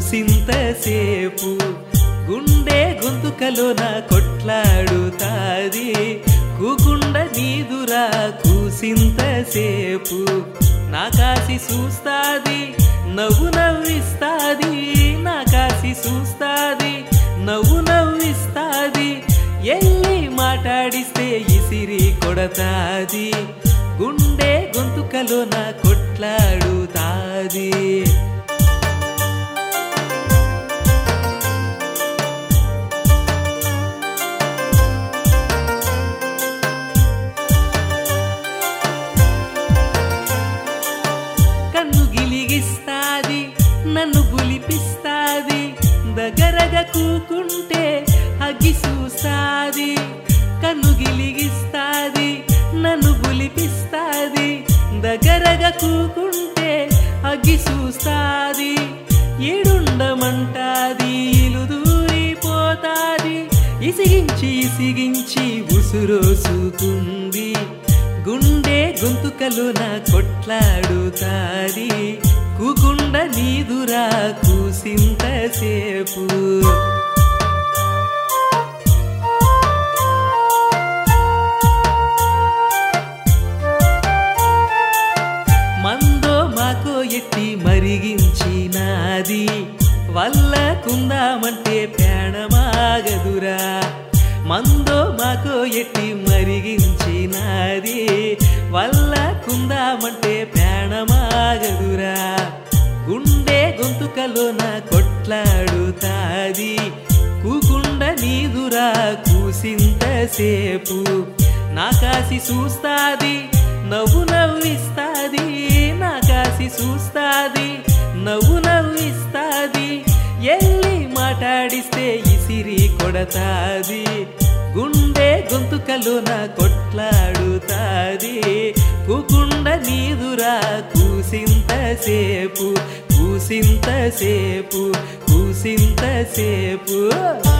కూసింతసేపు గుండె గొంతుకలోన కొట్లాడుతాది కూకుండ నీదురా కూసింతసేపు నా కాసి చూస్తాది నవ్వు నవ్విస్తాది నా కాసి చూస్తాది నవ్వు నవ్విస్తాది ఎల్లి మాట్లాడిస్తే ఇసిరి కొడతాది గుండె గొంతుకలోన కొట్లాడుతాది కన్ను గిలిగిస్తాది నన్ను గులిపిస్తాది దగ్గరగా కూకుంటే అగ్గి చూస్తాది కన్ను గిలిగిస్తాది నన్ను గులిపిస్తాది దగ్గరగా కూకుంటే అగ్గి చూస్తాది ఏడుండమంటాది ఇలు దూరిపోతాది ఇసిగించి ఇసిగించి ఉసురోసుకుంది గుండె గొంతుకలోన కొట్లాడుతాది కూకుండ నీదురా కూసింతసేపు మందో మాకో ఎట్టి మరిగించినాది వల్ల కుందామంటే ప్రాణమాగదురా మందో మాకో ఎట్టి మరిగించినాది వల్ల కుందామంటే ప్రాణమాగదురా గుండె గొంతుకలోన కొట్లాడుతాది కూకుండ నీదురా కూసింతసేపు నా కాసి చూస్తాది నవ్వు నవ్విస్తాది నా కాసి చూస్తాది నవ్వు నవ్విస్తాది ఎల్లి మాట్లాడిస్తే ఇసిరి కొడతాది గుండె గొంతుకలోన కొట్లాడుతాది కూకుండ నీదురా కూసింతసేపు కూసింతసేపు కూసింతసేపు